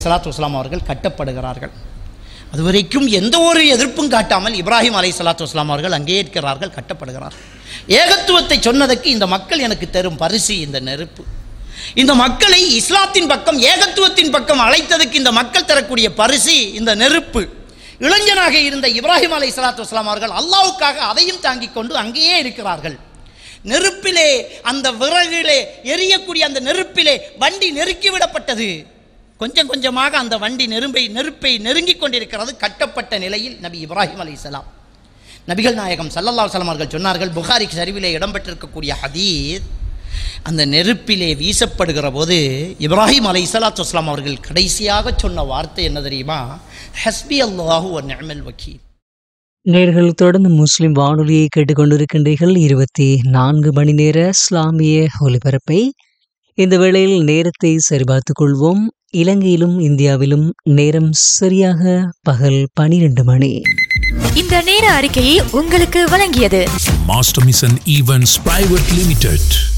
சலாத்து வஸ்லாம் அவர்கள் கட்டப்படுகிறார்கள் அதுவரைக்கும் எந்த ஒரு எதிர்ப்பும் காட்டாமல் இப்ராஹிம் அலை சலாத்து வஸ்லாம் அவர்கள் அங்கே இருக்கிறார்கள் கட்டப்படுகிறார்கள் ஏகத்துவத்தை சொன்னதற்கு இந்த மக்கள் எனக்கு தரும் பரிசு இந்த நெருப்பு இந்த மக்களை இஸ்லாத்தின் பக்கம் ஏகத்துவத்தின் பக்கம் அழைத்ததற்கு இந்த மக்கள் தரக்கூடிய பரிசு இந்த நெருப்பு இளைஞனாக இருந்த இப்ராஹிம் அலை சலாத்து வஸ்லாம் அவர்கள் அல்லாவுக்காக அதையும் தாங்கிக் கொண்டு அங்கேயே இருக்கிறார்கள் நெருப்பிலே அந்த விறகிலே எரியக்கூடிய அந்த நெருப்பிலே வண்டி நெருக்கிவிடப்பட்டது கொஞ்சம் கொஞ்சமாக அந்த வண்டி நெருப்பை நெருப்பை நெருங்கிக் கொண்டிருக்கிறது கட்டப்பட்ட நிலையில் நபி இப்ராஹிம் அலைஹிஸ்ஸலாம் நபிகள் நாயகம் சல்லல்லாஹு அலைஹி வஸல்லம் அவர்கள் சொன்னார்கள் புகாரி சரிவிலே இடம்பெற்றிருக்கக்கூடிய ஹதீஸ் அந்த நெருப்பிலே வீசப்படுகிற போது இப்ராஹிம் அலை சலாத்து வஸ்லாம் அவர்கள் கடைசியாக சொன்ன வார்த்தை என்ன தெரியுமா ஹஸ்பி அல்லாஹு ஒரு நிஅமல் வக்கீல் நேர்கள் தொடர்ந்து முஸ்லிம் வானொலியை கேட்டுக்கொண்டிருக்கின்றீர்கள் இருபத்தி நான்கு மணி நேர இஸ்லாமிய ஒலிபரப்பை இந்த வேளையில் நேரத்தை சரிபார்த்துக் கொள்வோம் இலங்கையிலும் இந்தியாவிலும் நேரம் சரியாக பகல் பனிரெண்டு மணி இந்த நேர அறிக்கையை உங்களுக்கு வழங்கியது Master Mission Events Private Limited.